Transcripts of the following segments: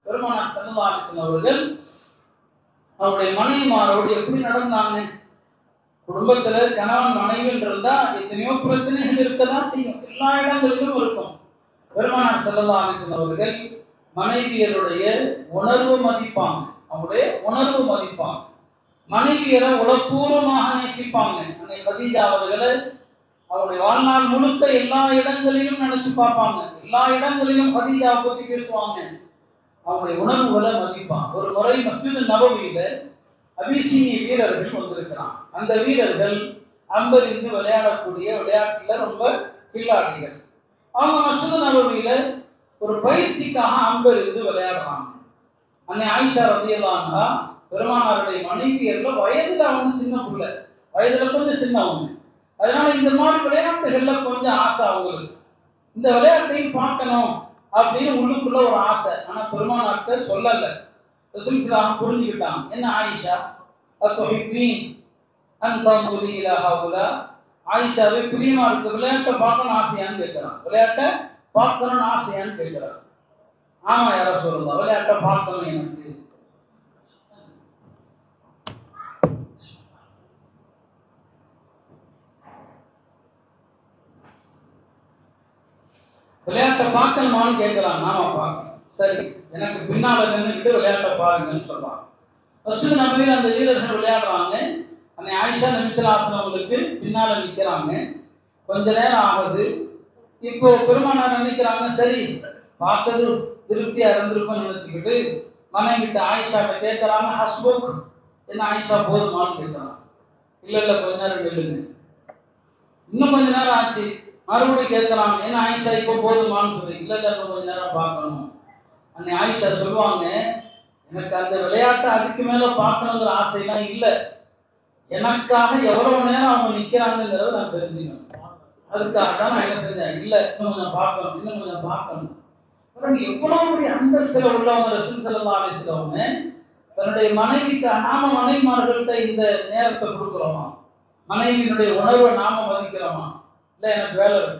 பெருமானார் சல்லல்லாஹு அவர்கள் அவருடைய மனைவிமாரோடு எப்படி நடந்தாங்க குடும்பத்துல கணவன் மனைவின்னு இருந்தா எத்தனையோ பிரச்சனைகள் இருக்கதான் செய்யும் எல்லா இடங்களிலும் இருக்கும் பெருமானார் சல்லல்லாஹு அவர்கள் மனைவியருடைய உணர்வு மதிப்பாங்க அவங்களுடைய உணர்வு மதிப்பாங்க மனைவியரை உளப்பூர்வமாக நேசிப்பாங்க அன்னை கதீஜா அவர்களை அவருடைய வாழ்நாள் முழுக்க எல்லா இடங்களிலும் நினைச்சு பார்ப்பாங்க எல்லா இடங்களிலும் கதீஜாவை பத்தி பேசுவாங்க அவங்களுடைய உணர்வுகளை மதிப்பாங்க ஒரு முறை மஸ்ஜித் நபவியில அபிசீனிய வீரர்கள் வந்திருக்கிறான் அந்த வீரர்கள் அம்பறிந்து விளையாடக்கூடிய விளையாட்டுல ரொம்ப கில்லாடிகள் அவங்க மஸ்ஜித் நபவியில ஒரு பயிற்சிக்காக அம்பறிந்து விளையாடுறாங்க அன்னை ஆயிஷா ரதியலான்ஹா பெருமானாருடைய மனைவியர்ல வயதுல அவங்க சின்ன பிள்ளை வயதுல கொஞ்சம் சின்னவங்க அதனால இந்த மாதிரி விளையாட்டுகள்ல கொஞ்சம் ஆசை அவங்களுக்கு இந்த விளையாட்டையும் பார்க்கணும் அப்படின்னு உள்ளுக்குள்ள ஒரு ஆசை ஆனா பெருமானார்ட்ட சொல்லல ரசூலுல்லாஹ் புரிஞ்சுக்கிட்டாங்க என்ன ஆயிஷா அத்தொஹிப்பீன் அந்த இலஹாவுலா ஆயிஷாவே பிரியமா இருக்கு விளையாட்டை பார்க்கணும் ஆசையான்னு கேட்கிறான் விளையாட்டை பார்க்கணும்னு ஆசையான்னு கேட்கிறான் ஆமா யாரோ சொல்லுதா விளையாட்டை பார்க்கணும் எனக்கு விளையாட்டை பார்க்கணுமான்னு கேட்கலாம் நாம பார்க்கணும் சரி எனக்கு பின்னால நின்றுக்கிட்டு விளையாட்டை பாருங்கன்னு சொல்றாங்க ஃபர்ஸ்ட் நபியில் அந்த வீரர்கள் விளையாடுறாங்க அன்னை ஆயிஷா நபிசலாசனம் அவங்களுக்கு பின்னால நிற்கிறாங்க கொஞ்ச நேரம் ஆகுது இப்போ பெருமானார் நினைக்கிறாங்க சரி பார்த்தது திருப்தியா இருந்திருக்கும்னு நினைச்சுக்கிட்டு மனைவிட்ட ஆயிஷாட்ட கேட்கறாங்க ஹஸ்புக் என்ன ஆயிஷா போதுமான்னு கேட்கறான் இல்ல இல்ல கொஞ்ச நேரம் நில்லுங்க இன்னும் கொஞ்ச நேரம் ஆச்சு மறுபடியும் கேட்கலாம் என்ன ஆயிஷா இப்போ போதுமான்னு சொல்லி இல்ல இல்ல இன்னும் கொஞ்ச நேரம் பார்க்கணும் அன்னை ஆயிஷா சொல்லுவாங்க எனக்கு அந்த விளையாட்டை அதுக்கு மேல பார்க்கணுங்கிற ஆசைலாம் இல்லை எனக்காக எவ்வளவு நேரம் அவங்க நிக்கிறாங்கிறத நான் தெரிஞ்சுக்கணும் அதுக்காக தான் நான் என்ன செஞ்சேன் இல்ல இன்னும் கொஞ்சம் பார்க்கணும் இன்னும் கொஞ்சம் பார்க்கணும் பாருங்க எவ்வளவு பெரிய அந்தஸ்துல உள்ளவங்க ரசூல் ஸல்லல்லாஹு அலைஹி வஸல்லம் தன்னுடைய மனைவிக்கு நாம மனைவிமார்கள்ட்ட இந்த நேரத்தை கொடுக்குறோமா மனைவியினுடைய உணர்வை நாம மதிக்கிறோமா இல்ல எனக்கு வேலை இருக்கு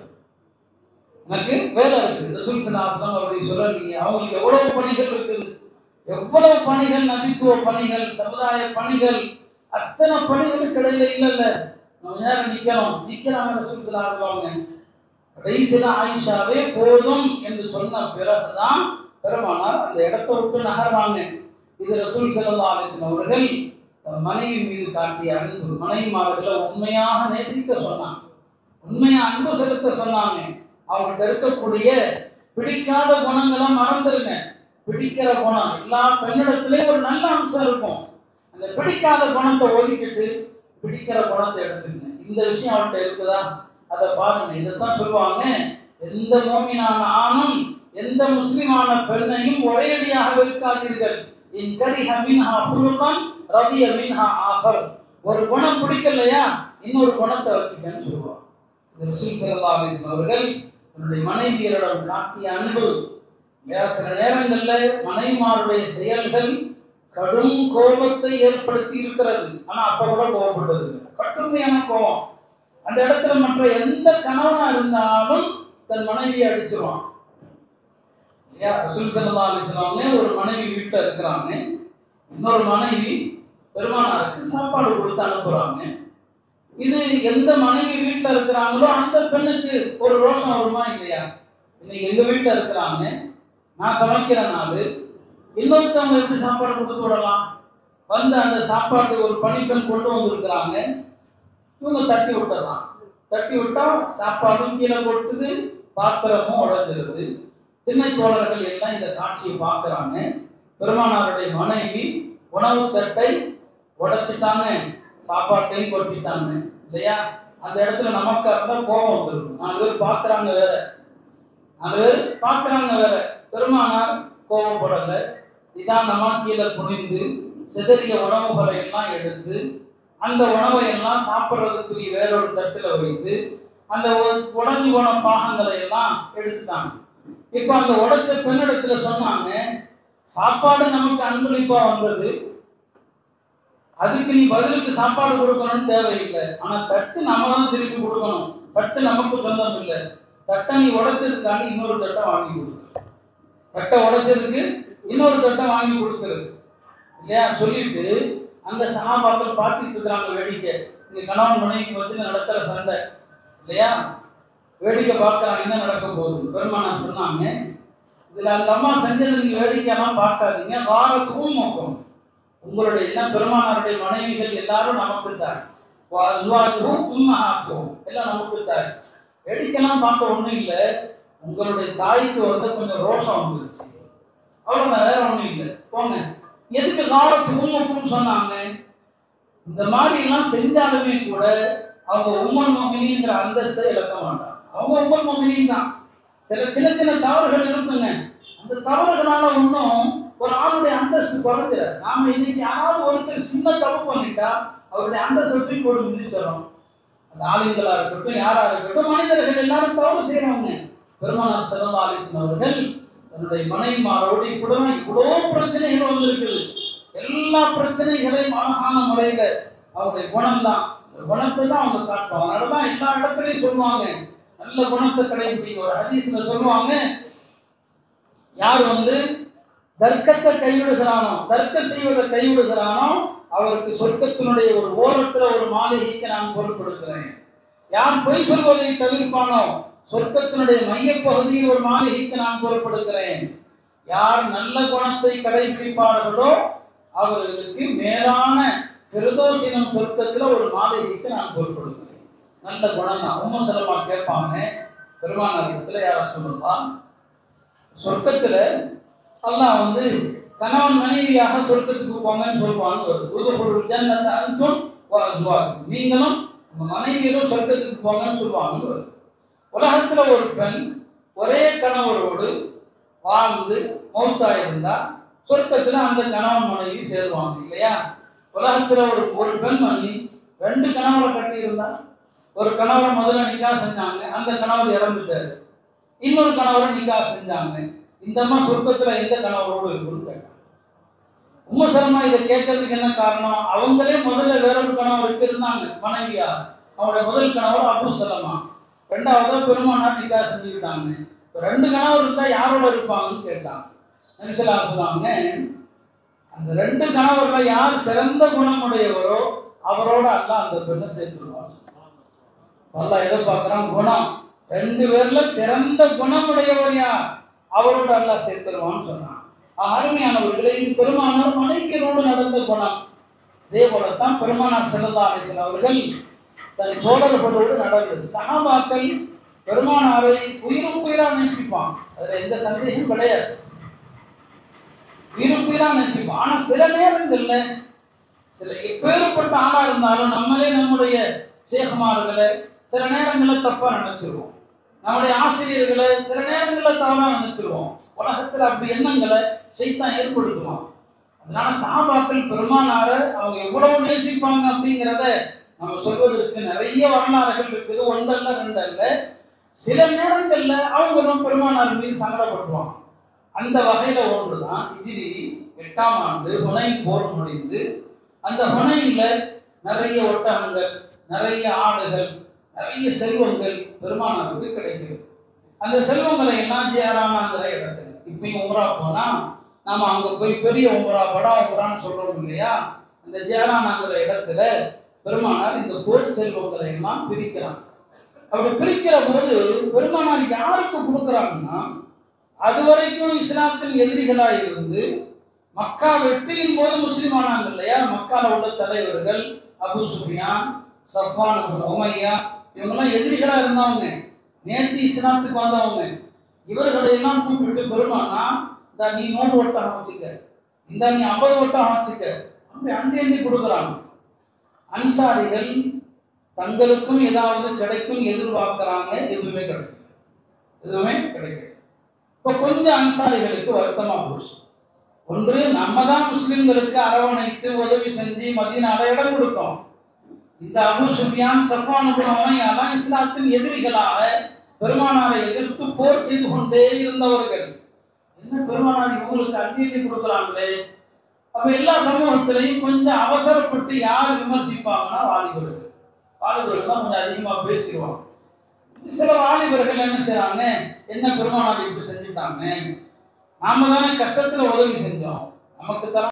எனக்கு வேலை இருக்கு ரசூல் ஸல்லல்லாஹு அலைஹி வஸல்லம் அப்படி சொல்லலீங்க அவங்களுக்கு எவ்வளவு பணிகள் இருக்குது எவ்வளவு பணிகள் நபித்துவ பணிகள் சமுதாய பணிகள் அத்தனை பணிகளுக்கு இடையில இல்ல இல்ல நம்ம நேரம் நிக்கணும் நிக்கிறாங்க ரசூல் ஸல்லல்லாஹு அலைஹி வஸல்லம் கடைசியில ஆயிஷாவே போதும் என்று சொன்ன பிறகுதான் பெருமானார் அந்த இடத்தை விட்டு நகர்றாங்க இது ரசூல் ஸல்லல்லாஹு அலைஹி வஸல்லம் அவர்கள் தன் மனைவி மீது காட்டிய அன்பு மனைவிமார்களை உண்மையாக நேசிக்க சொன்னாங்க உண்மையா அன்பு செலுத்த சொன்னாங்க அவங்கள்ட்ட இருக்கக்கூடிய பிடிக்காத குணங்களை மறந்துருங்க பிடிக்கிற குணம் எல்லா பெண்ணிடத்திலையும் ஒரு நல்ல அம்சம் இருக்கும் அந்த பிடிக்காத குணத்தை ஒதுக்கிட்டு பிடிக்கிற குணத்தை எடுத்துங்க இந்த விஷயம் அவர்கிட்ட இருக்குதா அதை பாருங்க இதைத்தான் சொல்லுவாங்க எந்த மோமினான ஆணும் எந்த முஸ்லிமான பெண்ணையும் ஒரேடியாக வெறுக்காதீர்கள் இன் கரிஹ மின்ஹா ஹுலுகன் ரதிய மின்ஹா ஆஃபர் ஒரு குணம் பிடிக்கலையா இன்னொரு குணத்தை வச்சுக்கன்னு சொல்லுவாங்க இந்த ரசூல் ஸல்லல்லாஹு அலைஹி வஸல்லம் அவர்கள் தன்னுடைய மனைவியரிடம் காட்டிய அன்பு வேற சில நேரங்கள்ல மனைவிமாருடைய செயல்கள் கடும் கோபத்தை ஏற்படுத்தி இருக்கிறது ஆனா அப்ப கூட கோபப்பட்டது இல்லை. கடுமையான கோபம் அந்த இடத்துல மற்ற எந்த கணவனா இருந்தாலும் தன் மனைவியை அடிச்சிருவான் இல்லையா ரசூல் ஸல்லல்லாஹு அலைஹி வஸல்லம் ஒரு மனைவி வீட்டுல இருக்கிறாங்க இன்னொரு மனைவி பெருமானாருக்கு சாப்பாடு கொடுத்து அனுப்புறாங்க இது எந்த மனைவி வீட்டுல இருக்கிறாங்களோ அந்த பெண்ணுக்கு ஒரு ரோஷம் வருமா இல்லையா இன்னைக்கு எங்க வீட்டுல இருக்கிறாங்க நான் சமைக்கிற நாள் இன்னொருத்தவங்க எப்படி சாப்பாடு கொடுத்து விடலாம் வந்து அந்த சாப்பாட்டுக்கு ஒரு பணிப்பெண் கொண்டு வந்திருக்கிறாங்க இவங்க தட்டி விட்டுறான் தட்டி விட்டா சாப்பாடும் கீழே கொட்டுது பாத்திரமும் உடஞ்சிருது திண்ணை தோழர்கள் எல்லாம் இந்த காட்சியை பார்க்கறாங்க பெருமானாருடைய மனைவி உணவு தட்டை உடைச்சிட்டாங்க சாப்பாட்டையும் கொட்டிட்டாங்க இல்லையா அந்த இடத்துல நமக்கா இருந்தா கோபம் வந்துருக்கும் நாலு பேர் பார்க்கறாங்க வேற நாலு பேர் பார்க்கறாங்க வேற பெருமானார் கோபப்படல நிதானமா கீழே குனிந்து சிதறிய உணவுகளை எல்லாம் எடுத்து அந்த உணவை எல்லாம் சாப்பிட்றதுக்குரிய வேறொரு தட்டுல வைத்து அந்த ஒ- உடைஞ்சு போன பாகங்களை எல்லாம் எடுத்துட்டாங்க இப்ப அந்த உடைச்ச பெண்ணிடத்துல சொன்னாங்க சாப்பாடு நமக்கு அன்பளிப்பா வந்தது அதுக்கு நீ பதிலுக்கு சாப்பாடு கொடுக்கணும்னு தேவையில்லை ஆனா தட்டு நம்ம தான் திருப்பி கொடுக்கணும் தட்டு நமக்கு சொந்தம் இல்லை தட்டை நீ உடைச்சதுக்காண்டி இன்னொரு தட்டை வாங்கி கொடு தட்டை உடைச்சதுக்கு இன்னொரு தட்டை வாங்கி கொடுத்துரு இல்லையா சொல்லிட்டு அங்க சகாபாக்கள் பார்த்துட்டு இருக்கிறாங்க வேடிக்கை இங்க கணவன் மனைவிக்கு வந்து நடக்கிற சண்டை இல்லையா வேடிக்கை பார்க்கறாங்க என்ன நடக்க போகுது பெருமானார் சொன்னாங்க இதுல அந்த அம்மா செஞ்சது நீங்க வேடிக்கையெல்லாம் பார்க்காதீங்க வார தூமக்கம் உங்களுடைய என்ன பெருமானாருடைய மனைவிகள் எல்லாரும் நமக்கு தான் அஸ்வாஜும் உம்மஹாத்தும் எல்லாம் நமக்கு தான் வேடிக்கைலாம் பார்க்க ஒண்ணும் இல்லை உங்களுடைய தாய்க்கு வந்து கொஞ்சம் ரோஷம் வந்துருச்சு அவ்வளவுதான் வேற ஒண்ணும் இல்லை போங்க எதுக்கு காலத்து உம்மக்குன்னு சொன்னாங்க இந்த மாதிரி எல்லாம் செஞ்சாலுமே கூட அவங்க உம்மன் மொமினிங்கிற அந்தஸ்தை இழக்க மாட்டாங்க அவங்க உம்மன் மொமினின் தான் சில சின்ன சின்ன தவறுகள் இருக்குங்க அந்த தவறுகளால ஒன்றும் ஒரு ஆளுடைய அந்தஸ்து குறைஞ்சிடாது நாம இன்னைக்கு யாராவது ஒருத்தர் சின்ன தப்பு பண்ணிட்டா அவருடைய அந்தஸ்தை தூக்கி போட்டு மிதிச்சிடறோம் அந்த ஆளுங்களா இருக்கட்டும் யாரா இருக்கட்டும் மனிதர்கள் எல்லாரும் தவறு செய்யறவங்க பெருமானார் செல்லா அலிசன் அவர்கள் தன்னுடைய மனைவிமாரோடு இப்படிதான் இவ்வளோ பிரச்சனைகள் வந்திருக்குது எல்லா பிரச்சனைகளையும் அழகான முறையில அவருடைய குணம் தான் இந்த குணத்தை தான் அவங்க காட்டுவாங்க அதனாலதான் எல்லா இடத்துலையும் சொல்லுவாங்க நல்ல குணத்தை கடைபிடிங்க ஒரு ஹதீஸ்ல சொல்லுவாங்க யார் வந்து தர்க்கத்தை கைவிடுகிறானோ தர்க்க செய்வதை கைவிடுகிறானோ அவருக்கு சொர்க்கத்தினுடைய ஒரு ஓரத்துல ஒரு மாளிகைக்கு நான் பொறுப்படுக்கிறேன் யார் பொய் சொல்வதை தவிர்ப்பானோ சொர்க்கத்தினுடைய மையப்பகுதியில் ஒரு மாளிகைக்கு நான் பொறுப்படுகிறேன் யார் நல்ல குணத்தை கடைபிடிப்பார்களோ அவர்களுக்கு மேலான திருதோசினம் சொர்க்கத்துல ஒரு மாளிகைக்கு நான் பொறுப்படுகிறேன் நல்ல குணம் தான் உம்ம செலமா கேட்பாங்க பெருமானார் இடத்துல யார சொல்லுவா சொர்க்கத்துல அல்லாஹ் வந்து கணவன் மனைவியாக சொர்க்கத்துக்கு போங்கன்னு சொல்லுவான்னு வருது உதுகுல் ஜன்னத அன்தும் வ அஸ்வாஜுக்கும் நீங்களும் உங்க மனைவியரும் சொர்க்கத்துக்கு போங்கன்னு சொல்லுவாங்கன்னு வருது உலகத்துல ஒரு பெண் ஒரே கணவரோடு வாழ்ந்து மௌத்தா இருந்தா சொர்க்கத்துல அந்த கணவன் மனைவி சேருவாங்க இல்லையா உலகத்துல ஒரு ஒரு பெண்மணி ரெண்டு கணவரை கட்டி இருந்தா ஒரு கணவரை முதல்ல நிக்கா செஞ்சாங்க அந்த கணவர் இறந்துட்டாரு இன்னொரு கணவரை நிக்கா செஞ்சாங்க இந்த அம்மா சொர்க்கத்துல எந்த கணவரோடு இருக்குன்னு கேட்டாங்க உம்ம சலமா இதை கேட்கறதுக்கு என்ன காரணம் அவங்களே முதல்ல வேறொரு கணவருக்கு இருந்தாங்க மனைவியா அவங்களுடைய முதல் கணவர் அபு சலமா ரெண்டாவதா பெருமானார் நிக்கா செஞ்சுக்கிட்டாங்க இப்ப ரெண்டு கணவர் இருந்தா யாரோட இருப்பாங்கன்னு கேட்டாங்க நபிசல்லா சொன்னாங்க அந்த ரெண்டு கணவர்ல யார் சிறந்த குணமுடையவரோ அவரோட அல்லாஹ் அந்த பெண்ணை சேர்த்துருவான் அல்லாஹ் எதை பார்க்கறான் குணம் ரெண்டு பேர்ல சிறந்த குணமுடையவர் யார் அவரோட அல்லாஹ் சேர்த்துருவான்னு சொன்னான் ஆக, அருமையானவர்களே இது பெருமானார் மனைவியரோடு நடந்த குணம் இதே போலத்தான் பெருமானார் செல்லல்லா அலிசன் அவர்கள் தன் தோழர்களோடு நடந்தது சகாபாக்கள் பெருமானாரை உயிரும் உயிரா நேசிப்பான் அதுல எந்த சந்தேகமும் கிடையாது உயிரும் உயிரா நேசிப்பான் ஆனா சில நேரங்கள்ல சில எப்பேற்பட்ட ஆளா இருந்தாலும் நம்மளே நம்முடைய சேகமார்களை சில நேரங்கள்ல தப்பா நினைச்சிருவோம் நம்முடைய ஆசிரியர்களை சில நேரங்கள்ல தவறா நினைச்சிருவோம் உலகத்துல அப்படி எண்ணங்களை சைத்தான் ஏற்படுத்துவான் அதனால சாபாக்கள் பெருமானார அவங்க எவ்வளவு நேசிப்பாங்க அப்படிங்கிறத நம்ம சொல்வதற்கு நிறைய வரலாறுகள் இருக்குது ஒன்றல்ல ரெண்டல்ல சில நேரங்கள்ல அவங்க நம்ம பெருமானார் மீது சங்கடப்படுவாங்க அந்த வகையில ஒன்றுதான் இஜிரி எட்டாம் ஆண்டு ஹுனை போர் முடிந்து அந்த ஹுனையில நிறைய ஒட்டகங்கள் நிறைய ஆடுகள் நிறைய செல்வங்கள் பெருமானாருக்கு கிடைக்கிறது அந்த செல்வங்களை எல்லாம் ஜெயராமாங்கிற இடத்துல இப்பயும் உம்ரா போனா நாம அங்க போய் பெரிய உம்ரா படா உம்ரான்னு சொல்றோம் இல்லையா அந்த ஜெயராமாங்கிற இடத்துல பெருமானார் இந்த போர் செல்வங்களை எல்லாம் பிரிக்கிறாங்க அப்படி பிரிக்கிற போது பெருமானார் யாருக்கு கொடுக்குறாங்கன்னா அது வரைக்கும் இஸ்லாத்தின் எதிரிகளாக இருந்து மக்கா வெற்றியின் போது முஸ்லிம் ஆனாங்க இல்லையா மக்கால உள்ள தலைவர்கள் அபு சுஃபியான் சஃபான் இப்னு உமையா இவங்கெல்லாம் எதிரிகளா இருந்தவங்க நேத்து இஸ்லாத்துக்கு வந்தவங்க இவர்களை எல்லாம் கூப்பிட்டு பெருமானா இந்த நீ நூறு ஒட்டகம் வச்சுக்க இந்த நீ ஐம்பது ஒட்டகம் வச்சுக்க அப்படி அண்டி அண்டி கொடுக்குறாங்க அன்சாரிகள் தங்களுக்கும் ஏதாவது கிடைக்கும் எதிர்பார்க்கறாங்க எதுவுமே கிடைக்கல எதுவுமே கிடைக்கல இப்போ கொஞ்சம் அன்சாரிகளுக்கு வருத்தமா போச்சு ஒன்று நம்ம தான் முஸ்லிம்களுக்கு அரவணைத்து உதவி செஞ்சு மதீனால இடம் கொடுத்தோம் இந்த அபு சுஃபியான் சஃபான் தான் இஸ்லாத்தின் எதிரிகளாக பெருமானாரை எதிர்த்து போர் செய்து கொண்டே இருந்தவர்கள் என்ன பெருமானார் இவங்களுக்கு அங்கீகரி கொடுக்குறாங்களே அப்ப எல்லா சமூகத்திலையும் கொஞ்சம் அவசரப்பட்டு யார் விமர்சிப்பாங்கன்னா வாலிபர்கள் வாலிபர்கள் தான் கொஞ்சம் அதிகமா பேசிடுவாங்க சில வாலிபர்கள் என்ன செய்றாங்க என்ன பெருமானார் இப்படி செஞ்சுட்டாங்க நாம தானே கஷ்டத்துல உதவி செஞ்சோம் நமக்கு தர